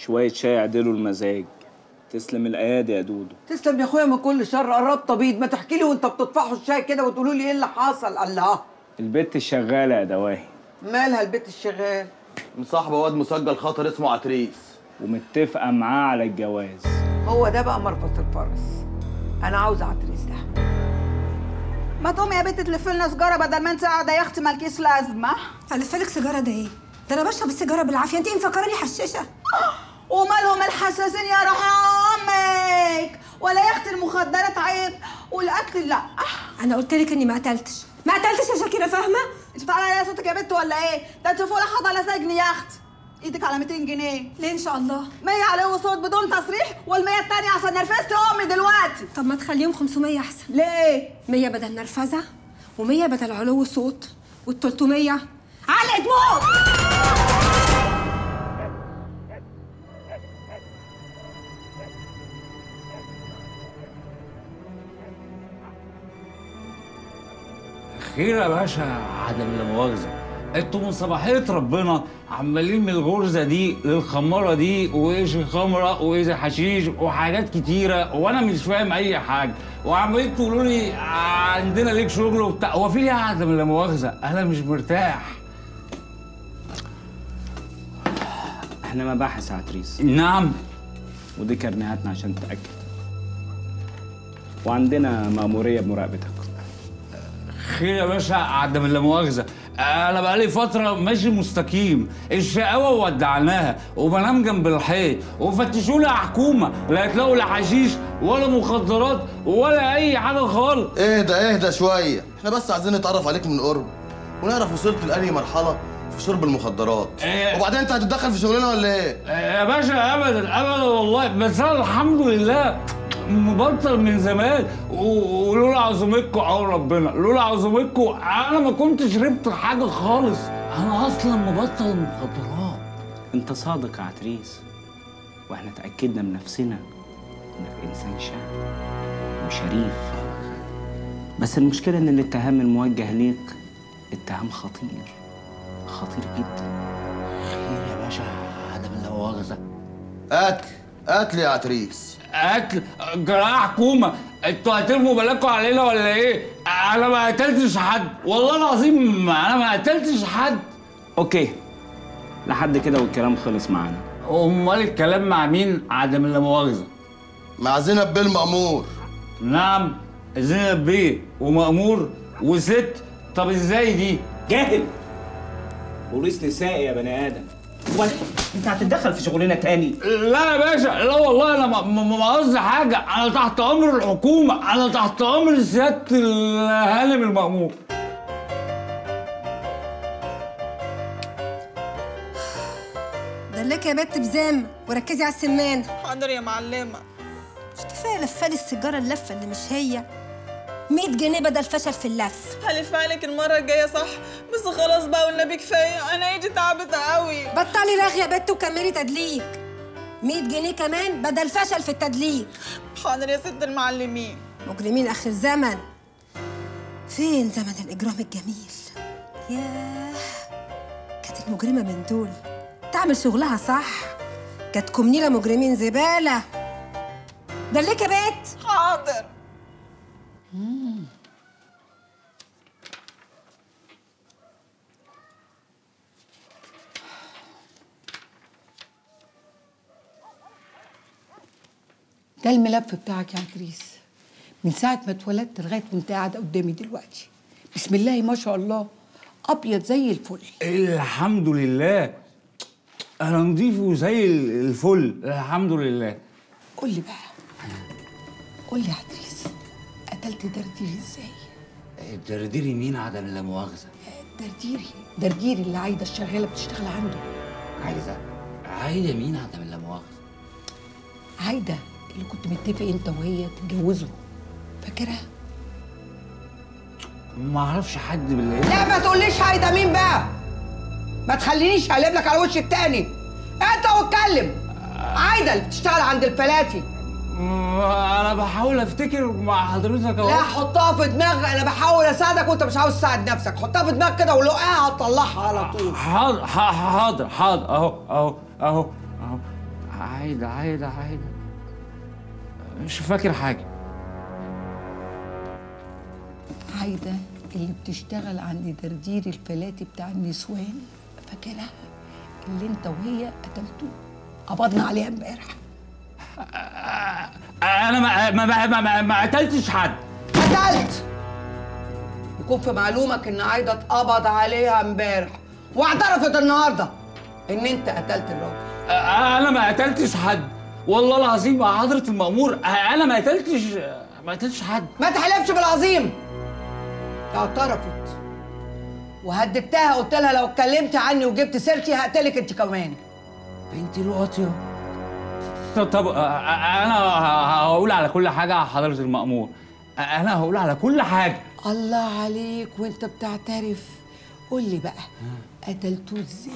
شويه شاي يعدلوا المزاج تسلم الايادي يا دودو تسلم يا اخويا من كل شر قرب طبيب ما تحكي لي وانت بتطفحوا الشاي كده وتقولوا لي ايه اللي حصل الله البت الشغاله يا دواهي مالها البيت الشغال مصاحبه واد مسجل خطر اسمه عتريس ومتفقه معاه على الجواز هو ده بقى مربط الفرس انا عاوزه عتريس ده ما تقومي يا بنت تلفي لنا سجاره بدل ما انت قاعده يا اختي مالكيش لازمه الفلك سيجاره ده ايه؟ ده انا بشرب السيجاره بالعافيه انت مفكراني حشاشه ومالهم الحساسين يا روح امك ولا يا اختي المخدرات عيب والقتل لا انا قلت لك اني ما قتلتش ما قتلتش يا شاكيره فاهمه انت بتعملي عليا صوتك يا بنت ولا ايه ده انت فوق لحظه على سجن يا اختي ايدك على 200 جنيه ليه ان شاء الله 100 عليه صوت بدون تصريح وال100 التانية عشان نرفزت امي دلوقتي طب ما تخليهم 500 احسن ليه 100 بدل نرفزه و100 بدل علو صوت وال300 علقه موت خير يا باشا عدم لا مؤاخذه انتوا من صباحيه ربنا عمالين من الغرزه دي للخماره دي وايش خمره وايش حشيش وحاجات كتيره وانا مش فاهم اي حاجه وعمالين تقولوا لي عندنا ليك شغل وبتاع هو في ايه عدم لا مؤاخذه انا مش مرتاح احنا مباحث يا عتريس نعم ودي كرنيهاتنا عشان تتاكد وعندنا مأمورية بمراقبتك خير يا باشا عدم لا مؤاخذه انا بقالي فتره ماشي مستقيم الشقاوه ودعناها وبنام جنب الحيط وفتشوا لي حكومه لا هتلاقوا لا حشيش ولا مخدرات ولا اي حاجه خالص اهدى اهدى شويه احنا بس عايزين نتعرف عليك من قرب ونعرف وصلت لأنهي مرحله في شرب المخدرات إيه. وبعدين انت هتتدخل في شغلنا ولا ايه يا باشا ابدا ابدا والله بس انا الحمد لله مبطل من زمان و- ولولا عزومتكم او ربنا لولا عزومتكم انا ما كنتش شربت حاجه خالص انا اصلا مبطل مخدرات انت صادق يا عتريس واحنا تأكدنا من نفسنا انك انسان شاب وشريف بس المشكلة ان الاتهام الموجه ليك اتهام خطير خطير جدا خير يا باشا عدم لا مؤاخذه قتل قتل يا عتريس قتل جراحة حكومة انتوا هترموا بالكوا علينا ولا ايه؟ انا ما قتلتش حد والله العظيم انا ما قتلتش حد اوكي لحد كده والكلام خلص معانا امال الكلام مع مين عدم لا مؤاخذة مع زينب بالمأمور نعم زينب بيه ومأمور وست طب ازاي دي؟ جاهل بوليس نسائي يا بني ادم ولا انت هتتدخل في شغلنا تاني لا يا باشا لا والله انا ما- ما ما قصدي حاجة انا تحت امر الحكومة انا تحت امر سيادة الهانم المأمور دلك يا بت بزام وركزي على السمان حاضر يا معلمه مش كفايه لفالي السيجاره اللفه اللي مش هي 100 جنيه بدل فشل في اللف هلفها لك المرة الجاية صح بس خلاص بقى والنبي كفاية أنا ايدي تعبت قوي بطلي رغي يا بت وكملي تدليك 100 جنيه كمان بدل فشل في التدليك حاضر يا ست المعلمين مجرمين اخر الزمن فين زمن الاجرام الجميل ياه كانت المجرمه من دول تعمل شغلها صح كانت كمنيله مجرمين زباله دلك يا بت حاضر ده الملف بتاعك يا عتريس من ساعة ما اتولدت لغاية وانت قاعدة قدامي دلوقتي بسم الله ما شاء الله أبيض زي الفل الحمد لله انا نضيف وزي الفل الحمد لله قول لي بقى قول لي يا عتريس قتلت درديري ازاي؟ الدرديري مين عدم لا مؤاخذة درديري درديري اللي عايدة الشغالة بتشتغل عنده عايزة عايدة مين عدم لا مؤاخذة عايدة اللي كنت متفق انت وهي تتجوزوا فاكرها؟ ما اعرفش حد بالله لا ما تقوليش عايدة مين بقى ما تخلينيش هقلب لك على وش التاني انت واتكلم عايدة اللي بتشتغل عند الفلاتي انا بحاول افتكر مع حضرتك اهو لا حطها في دماغك انا بحاول اساعدك وانت مش عاوز تساعد نفسك حطها في دماغك كده ولقاها هتطلعها على طول حاضر ح- حاضر حاضر اهو اهو اهو اهو عايدة عايدة عايدة مش فاكر حاجة عايدة اللي بتشتغل عند دردير الفلاتي بتاع النسوان فاكرها اللي انت وهي قتلتوه قبضنا عليها امبارح انا ما ما ما, ما, ما, ما قتلتش حد قتلت يكون في معلومك ان عايده اتقبض عليها امبارح واعترفت النهارده ان انت قتلت الراجل انا ما قتلتش حد والله العظيم مع حضرة المأمور انا ما قتلتش ما قتلتش حد ما تحلفش بالعظيم اعترفت وهددتها قلت لها لو اتكلمت عني وجبت سيرتي هقتلك انت كمان بنتي الواطية طب, طب انا هقول على كل حاجة على حضرة المأمور انا هقول على كل حاجة الله عليك وانت بتعترف قول لي بقى قتلتوه ازاي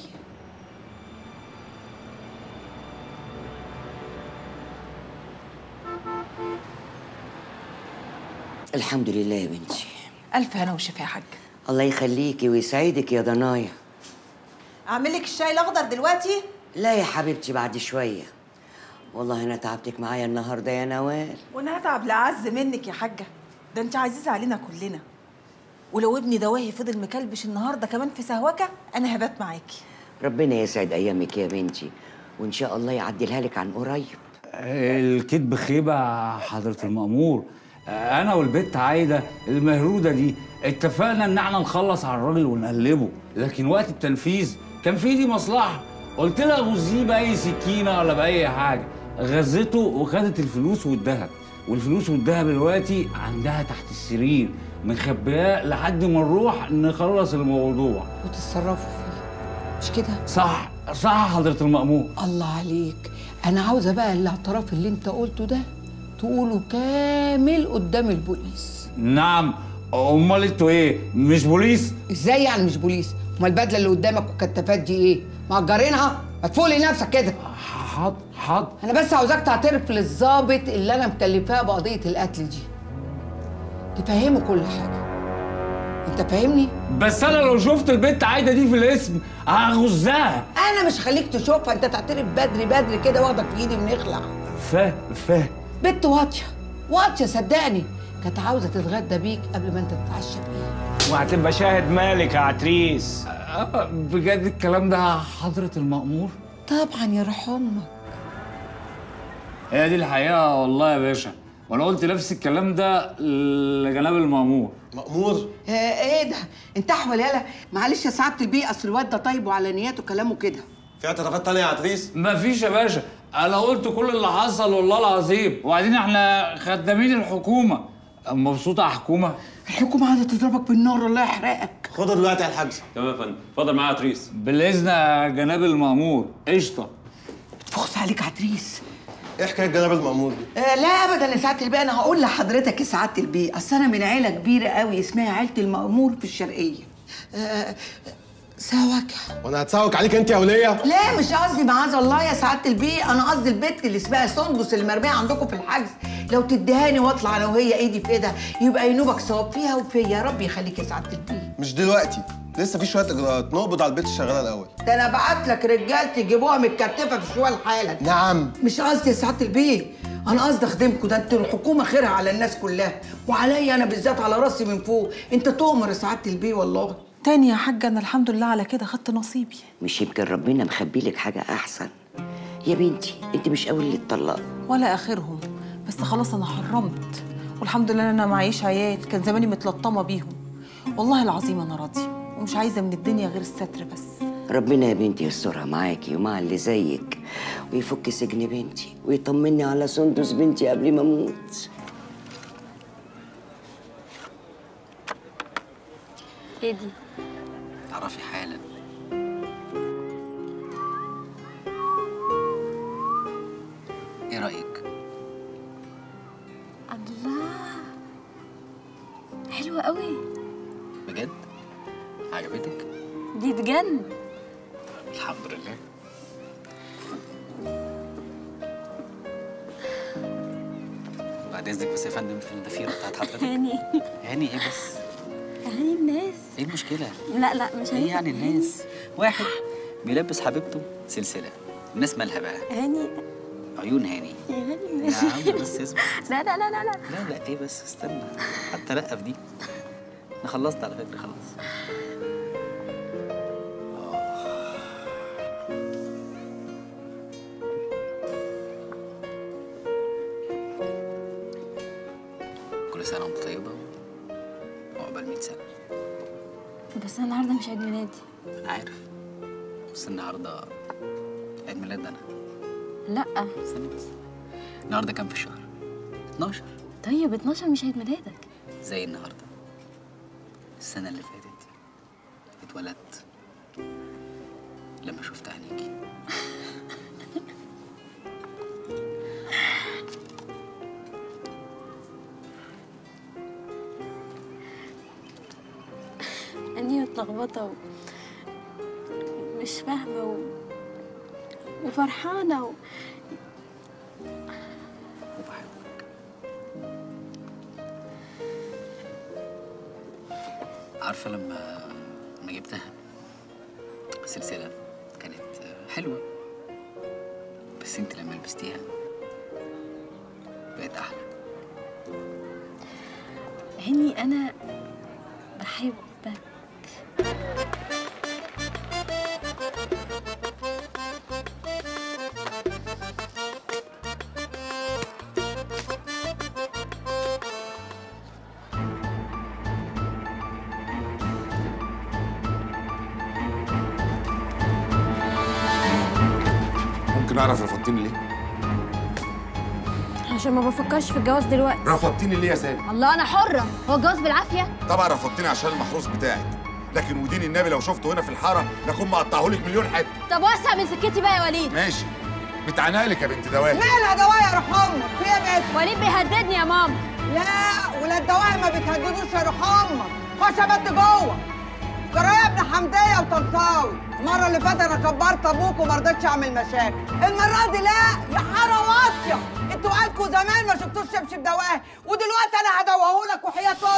الحمد لله يا بنتي الف هنا وشفا يا حاج الله يخليكي ويسعدك يا ضنايا اعمل لك الشاي الاخضر دلوقتي لا يا حبيبتي بعد شويه والله انا تعبتك معايا النهارده يا نوال وانا هتعب لعز منك يا حاجه ده انت عزيزه علينا كلنا ولو ابني دواهي فضل مكلبش النهارده كمان في سهوكه انا هبات معاكي ربنا يسعد ايامك يا بنتي وان شاء الله يعدلها لك عن قريب الكذب خيبة حضرة المأمور أنا والبت عايدة المهرودة دي اتفقنا إن احنا نخلص على الراجل ونقلبه لكن وقت التنفيذ كان في دي مصلحة قلت لها غزيه بأي سكينة ولا بأي حاجة غزته وخدت الفلوس والذهب والفلوس والذهب دلوقتي عندها تحت السرير مخبياه لحد ما نروح نخلص الموضوع وتتصرفوا فيه مش كده صح صح حضرة المأمور الله عليك انا عاوزه بقى الاعتراف اللي انت قلته ده تقوله كامل قدام البوليس نعم امال انتوا ايه مش بوليس ازاي يعني مش بوليس امال البدله اللي قدامك والكتافات دي ايه مأجرينها ما تفوق لنفسك كده حاضر حاضر انا بس عاوزاك تعترف للظابط اللي انا مكلفاه بقضيه القتل دي تفهمه كل حاجه انت فاهمني بس انا لو شفت البنت عايده دي في الاسم هغزها انا مش خليك تشوفها انت تعترف بدري بدري كده واخدك في ايدي ونخلع فاهم فاهم بنت واطيه واطيه صدقني كانت عاوزه تتغدى بيك قبل ما انت تتعشى بيها وهتبقى شاهد مالك يا عتريس أه، بجد الكلام ده حضرة المأمور طبعا يرحم امك هي دي الحقيقة والله يا باشا وانا قلت نفس الكلام ده لجناب المأمور مأمور آه ايه ده انت احول يالا معلش يا سعاده البيه اصل الواد ده طيب وعلى نياته كلامه كده في اعترافات تانية يا عتريس مفيش يا باشا انا قلت كل اللي حصل والله العظيم وبعدين احنا خدامين الحكومة مبسوطة يا حكومة الحكومه عايزه تضربك بالنار الله يحرقك خدها دلوقتي يا الحاج تمام يا فندم اتفضل معايا يا عتريس بالإذن يا جناب المأمور قشطة تفخس عليك عتريس ايه حكايه جناب المأمور دي؟ آه لا ابدا يا سعاده البيه انا هقول لحضرتك يا سعاده البيه اصل انا من عيله كبيره قوي اسمها عيله المأمور في الشرقيه آه سواكه وانا هتساوك عليك انت يا وليه؟ لا مش قصدي معاذ الله يا سعاده البيه انا قصدي البت اللي اسمها سندس اللي مرميه عندكم في الحجز لو تديهاني واطلع انا وهي ايدي في ايدها يبقى ينوبك ثواب فيها وفيا يا رب يخليك يا سعاده البيه مش دلوقتي لسه في شويه اجراءات نقبض على البيت الشغاله الاول ده انا بعت لك رجالتي يجيبوها متكتفه في شوال حالا نعم مش قصدي يا سعاده البيه انا قصدي اخدمكم ده انتوا الحكومه خيرها على الناس كلها وعليا انا بالذات على راسي من فوق انت تؤمر يا سعاده البيه والله تاني يا حاجه انا الحمد لله على كده خدت نصيبي مش يمكن ربنا مخبي لك حاجه احسن يا بنتي انت مش اول اللي اتطلقوا ولا اخرهم بس خلاص انا حرمت والحمد لله انا معيش عيال كان زماني متلطمه بيهم والله العظيم انا راضيه ومش عايزه من الدنيا غير الستر بس ربنا يا بنتي يسترها معاكي ومع اللي زيك ويفك سجن بنتي ويطمني على سندس بنتي قبل ما اموت ايه دي تعرفي حالا ايه رايك الله حلوة قوي بجد عجبتك دي تجن الحمد لله بعد اذنك بس يا فندم الضفيره بتاعت حضرتك هاني هاني ايه بس هاني الناس ايه المشكله لا لا مش ايه يعني الناس واحد بيلبس حبيبته سلسله الناس مالها بقى هاني عيون هاني يا هاني يا عم بس اصبر لا لا لا لا لا لا لا ايه بس استنى حتى لا في دي انا خلصت على فكره خلاص كل سنه وانت طيبه وعقبال 100 سنه بس انا النهارده مش عيد ميلادي انا عارف بس النهارده عيد ميلاد انا لا استنى بس النهارده كام في الشهر 12 طيب 12 مش عيد ميلادك زي النهارده السنة اللي فاتت اتولدت لما شفت عينيكي اني متلخبطه و... مش فاهمه و... وفرحانه و... عارفة لما لما جبتها السلسلة كانت حلوة بس انت لما لبستيها بقت أحلى هاني انا بحبك ممكن اعرف رفضتني ليه؟ عشان ما بفكرش في الجواز دلوقتي رفضتني ليه يا سامي؟ الله انا حره هو الجواز بالعافيه طبعا رفضتني عشان المحروس بتاعك لكن ودين النبي لو شفته هنا في الحاره لاكون مقطعهولك مليون حته طب وسع من سكتي بقى يا وليد ماشي متعنقلك يا بنت دواهي مالها دواء يا روح امك في ايه يا بنت وليد بيهددني يا ماما لا ولا الدواء ما بتهددوش يا روح امك خش يا بنت جوه جرى يا ابن حمديه وطنطاوي المره اللي فاتت انا كبرت ابوك وما رضيتش اعمل مشاكل المره دي لا يا حاره واطيه انتوا قالكوا زمان ما شفتوش شبشب دواء ودلوقتي انا هدوهولك وحياه